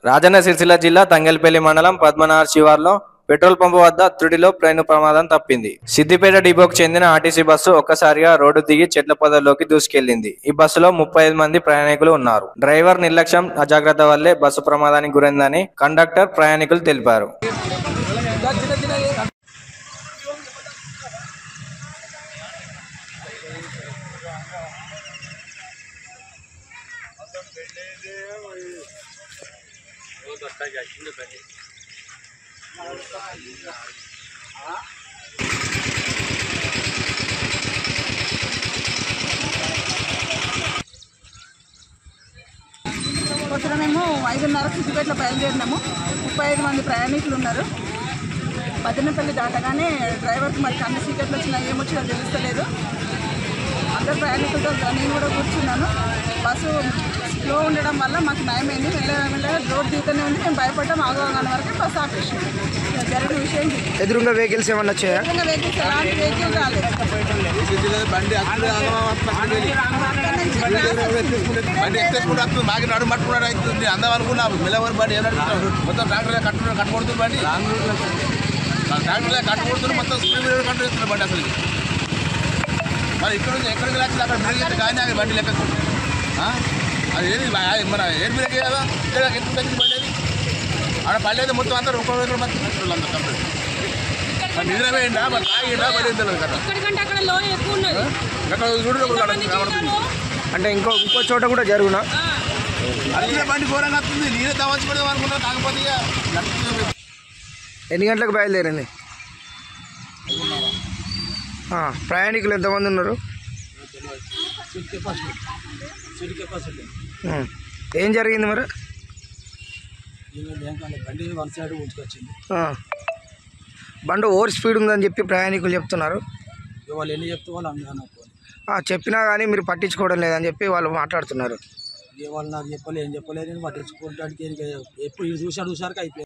రాజన్న సిరిసిల్ల జిల్లా తంగెల్పల్లి మండలం Padmanabha శివార్లో petrol pump వద్ద త్రుడిలో ట్రైన్ ప్రమాదం తప్పింది సిద్దిపేట డిపోకు చెందిన ఆర్టీసీ బస్సు ఒక్కసారిగా రోడ్డు దిగి చెట్ల పొదల్లోకి దూసుకెళ్లింది ఈ బస్సులో ముప్పై ఐదు మంది ప్రయాణికులు ఉన్నారు డ్రైవర్ నిర్లక్ష్యం అజాగ్రత్త వల్లే బస్సు ప్రమాదానికి గురైందని కండక్టర్ ప్రయాణికులు తెలిపారు పొద్దున మేము ఐదున్నర సిద్దిపేటలో బయలుదేరినాము ముప్పై ఐదు మంది ప్రయాణికులు ఉన్నారు మదనపల్లి దాటగానే డ్రైవర్కి మరి కన్ను సీకట్లు వచ్చినా ఏమొచ్చినా తెలుస్తలేదు అందరు ప్రయాణికులతో నేను కూడా కూర్చున్నాను బస్సు స్లో ఉండడం వల్ల మాకు నయమైంది మెల్లగా మెల్లగా రోడ్ దిగుతూనే ఉంది మేము భయపడ్డాం ఆగోగానే వరకు బస్సు ఆపేసి జరిగిన విషయం ఇది. ఎదురుగా వెహికల్స్ ఏమన్నా వచ్చాయా నిజంగా వెహికల్స్ ఎలాంటి వెహికల్ రాలేదు బండి అక్కడ అక్కడి నుంచి బండి ఎక్కేసుకుంటూ వస్తుంది మాకి నడు పట్టుకున్నాడు అవుతుంది అందం అనుకున్నా మిలవరి బండి ఏం నడుపుతున్నాడు మొత్తం ట్రాక్టర్ కట్టు కట్టుకొడుతుంది బండి ట్రాక్టర్ కట్టుకొడుతుంది మొత్తం స్పీడ్ మీద కట్టుకొస్తుంది బండి అసలు మరి ఇక్కడ నుంచి ఎక్కడికి లక్షలు అక్కడ మిడిగితే కానీ ఆగి బండి లెక్క ఆ? అది ఏది ఆ- మన ఏడు మీద కదా లేదా ఎంత తగ్గింది బండి అది ఆడ పడలేదు మొత్తం అందరూ ఒక్కొక్క దగ్గర మొత్తం అందరూ కంప్లీట్ మరి నిద్రపోయిందా మరి తాగిందా పడింది తెలియదు కదా ఎక్కడికంటే అక్కడ లోన్ ఎక్కువ ఉన్నది ఎక్కడ చూడు మంది జీతాలు అంటే ఇంకో ఇంకో చోట కూడా జరుగునా అదే బండి ఘోరంగా వస్తుంది నేనే తవ్వచ్చు పెడదాం అనుకున్నా కాకపోతే ఇక నడుస్తుంది. ఎన్ని గంటలకు బయలుదేరింది ఆ, ప్రయాణికులు ఎంతమంది ఉన్నారు ఉం. ఏం జరిగింది మరి బండి వన్ సైడ్ ఉంచుకొచ్చింది ఆ. బండి ఓవర్ స్పీడ్ ఉందని చెప్పి ప్రయాణికులు చెప్తున్నారు ఇక వాళ్ళు ఎన్ని చెప్తే వాళ్ళు అందరూ అనుకోవాలి ఆ, చెప్పినా కానీ మీరు పట్టించుకోవడం లేదని చెప్పి వాళ్ళు మాట్లాడుతున్నారు ఇక వాళ్ళు నాకు చెప్పలే ఏం చెప్పలేదు నేను పట్టించుకోవడానికి ఇక ఎప్పుడు ఇది చూసాడు చూసారు అయిపోయింది